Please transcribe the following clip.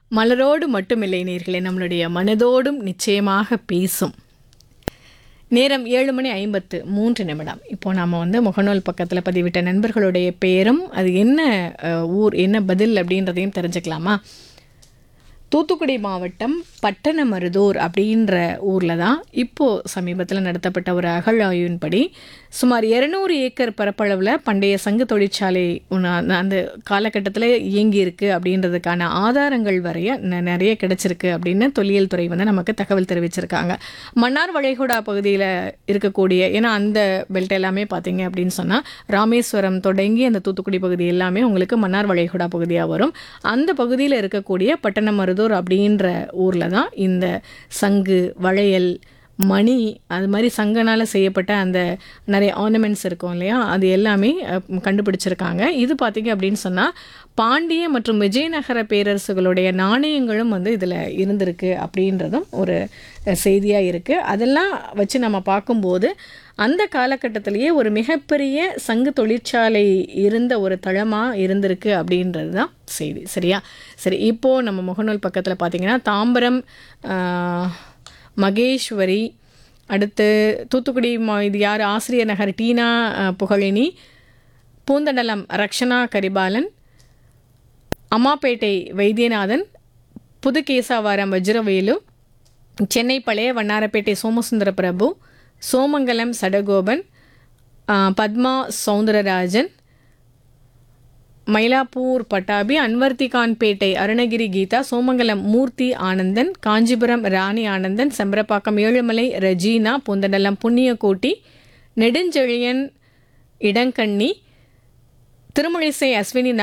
மலரோடு மட்டுமில்லை நேர்களே நம்மளுடைய மனதோடும் நிச்சயமாக பேசும் நேரம் ஏழு மணி ஐம்பத்து மூன்று நிமிடம் இப்போ நாம் வந்து முகநூல் பக்கத்தில் பதிவிட்ட நண்பர்களுடைய பேரும் அது என்ன அஹ், ஊர் என்ன பதில் அப்படின்றதையும் தெரிஞ்சுக்கலாமா தூத்துக்குடி மாவட்டம் பட்டணமருதூர் அப்படின்ற ஊரில் தான் இப்போது சமீபத்தில் நடத்தப்பட்ட ஒரு அகழாய்வின்படி சுமார் இரநூறு ஏக்கர் பரப்பளவில் பண்டைய சங்கு தொழிற்சாலை ஒன்று அந்த- அந்த காலகட்டத்தில் இயங்கியிருக்கு அப்படின்றதுக்கான ஆதாரங்கள் வரைய ந- நிறைய கிடைச்சிருக்கு அப்படின்னு தொல்லியல் துறை வந்து நமக்கு தகவல் தெரிவிச்சிருக்காங்க மன்னார் வளைகுடா பகுதியில் இருக்கக்கூடிய ஏன்னா அந்த பெல்ட் எல்லாமே பார்த்தீங்க அப்படின்னு சொன்னால் ராமேஸ்வரம் தொடங்கி அந்த தூத்துக்குடி பகுதி எல்லாமே உங்களுக்கு மன்னார் வளைகுடா பகுதியாக வரும் அந்த பகுதியில் இருக்கக்கூடிய பட்டணமருதூர் அப்படின்ற ஊரில் தான் இந்த சங்கு வளையல் மணி அது மாதிரி சங்கனால் செய்யப்பட்ட அந்த நிறைய ஆர்னமெண்ட்ஸ் இருக்கும் இல்லையா அது எல்லாமே அஹ், கண்டுபிடிச்சிருக்காங்க இது பார்த்தீங்க அப்படின்னு சொன்னால் பாண்டிய மற்றும் விஜயநகர பேரரசுகளுடைய நாணயங்களும் வந்து இதில் இருந்திருக்கு அப்படின்றதும் ஒரு செய்தியாக இருக்குது அதெல்லாம் வச்சு நம்ம பார்க்கும்போது அந்த காலகட்டத்திலேயே ஒரு மிகப்பெரிய சங்கு தொழிற்சாலை இருந்த ஒரு தளமாக இருந்திருக்கு அப்படின்றது தான் செய்தி சரியா சரி இப்போது நம்ம முகநூல் பக்கத்தில் பார்த்தீங்கன்னா தாம்பரம் ஆஹ், மகேஸ்வரி அடுத்து தூத்துக்குடி ம- இது யார் ஆசிரியர் நகர் டீனா ஆஹ், புகழினி பூந்தண்டலம் ரக்ஷனா கரிபாலன் அம்மாப்பேட்டை வைத்தியநாதன் புதுகேசாவாரம் வஜ்ரவேலு சென்னை பழைய வண்ணாரப்பேட்டை சோமசுந்தர பிரபு சோமங்கலம் சடகோபன் ஆ, பத்மா சௌந்தரராஜன் மயிலாப்பூர் பட்டாபி அன்வர்த்திகான்பேட்டை அருணகிரி கீதா சோமங்கலம் மூர்த்தி ஆனந்தன் காஞ்சிபுரம் ராணி ஆனந்தன் செம்பரப்பாக்கம் ஏழுமலை ரெஜீனா பூந்தண்டலம் புண்ணியகோட்டி நெடுஞ்செழியன் இடங்கண்ணி திருமழிசை அஸ்வினி